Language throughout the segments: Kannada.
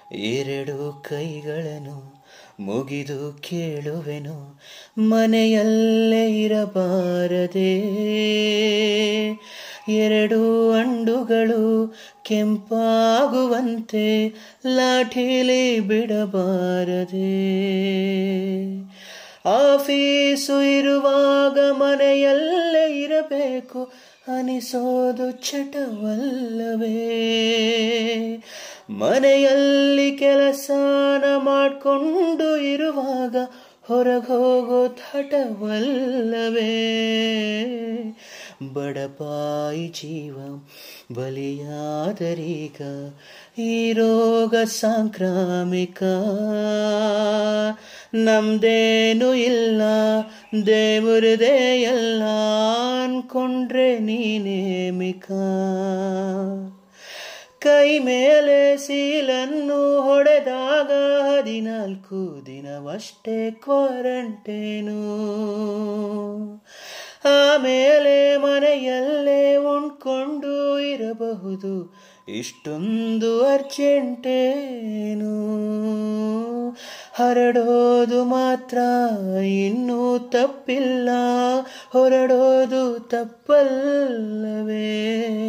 ಎರಡು ಕೈಗಳನ್ನು ಮುಗಿದು ಕೇಳುವೆನು ಮನೆಯಲ್ಲೇ ಇರಬಾರದೆ ಎರಡು ಅಂಡುಗಳು ಕೆಂಪಾಗುವಂತೆ ಲಾಠಿಲಿ ಬಿಡಬಾರದೆ ಆಫೀಸು ಇರುವಾಗ ಮನೆಯಲ್ಲೇ ಇರಬೇಕು ಅನಿಸೋದು ಚಟವಲ್ಲವೇ ಮನೆಯಲ್ಲಿ ಕೆಲಸನ ಮಾಡಿಕೊಂಡು ಇರುವಾಗ ಹೊರಗೋಗೋ ಥಟವಲ್ಲವೇ ಬಡಪಾಯಿ ಜೀವ ಬಲಿಯಾದರೀಗ ಈ ರೋಗ ಸಾಂಕ್ರಾಮಿಕ ನಮ್ದೇನು ಇಲ್ಲ ದೇವರದೇ ಎಲ್ಲ ಅನ್ಕೊಂಡ್ರೆ ನೀನೇಮಿಕ ಕೈ ಮೇಲೆ ಸೀಲನ್ನು ಹೊಡೆದಾಗ ಹದಿನಾಲ್ಕು ದಿನವಷ್ಟೇ ಕ್ವಾರಂಟೈನು ಆಮೇಲೆ ಮನೆಯಲ್ಲೇ ಉಣ್ಕೊಂಡು ಇರಬಹುದು ಇಷ್ಟೊಂದು ಅರ್ಜೆಂಟೇನು ಹರಡೋದು ಮಾತ್ರ ಇನ್ನೂ ತಪ್ಪಿಲ್ಲ ಹೊರಡೋದು ತಪ್ಪಲ್ಲವೇ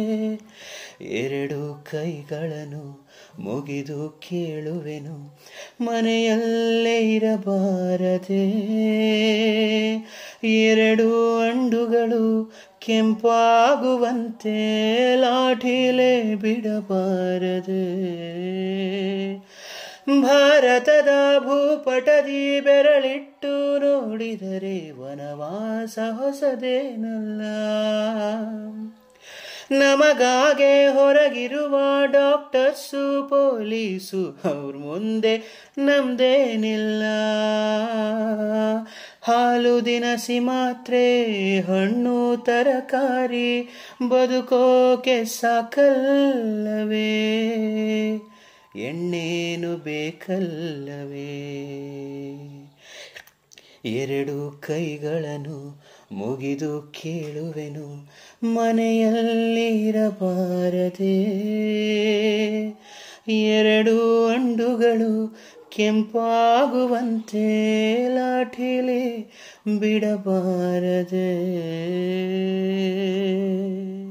ಎರಡು ಕೈಗಳನ್ನು ಮುಗಿದು ಕೇಳುವೆನು ಮನೆಯಲ್ಲೇ ಇರಬಾರದೆ ಎರಡು ಅಂಡುಗಳು ಕೆಂಪಾಗುವಂತೆ ಲಾಠಿಲೆ ಬಿಡಬಾರದೆ ಭಾರತದ ಭೂಪಟದಿ ಬೆರಳಿಟ್ಟು ನೋಡಿದರೆ ವನವಾಸ ಹೊಸದೇನಲ್ಲ ನಮಗಾಗೆ ಹೊರಗಿರುವ ಡಾಕ್ಟರ್ಸು ಪೊಲೀಸು ಅವ್ರ ಮುಂದೆ ನಮ್ದೇನಿಲ್ಲ ಹಾಲು ದಿನಸಿ ಮಾತ್ರೆ ಹಣ್ಣು ತರಕಾರಿ ಬದುಕೋಕೆ ಸಾಕಲ್ಲವೇ ಎಣ್ಣೇನು ಬೇಕಲ್ಲವೇ ಎರಡು ಕೈಗಳನ್ನು ಮುಗಿದು ಕೇಳುವೆನು ಮನೆಯಲ್ಲಿರಬಾರದೆ ಎರಡು ಅಂಡುಗಳು ಕೆಂಪಾಗುವಂತೆ ಲಾಠಿಲಿ ಬಿಡಬಾರದೆ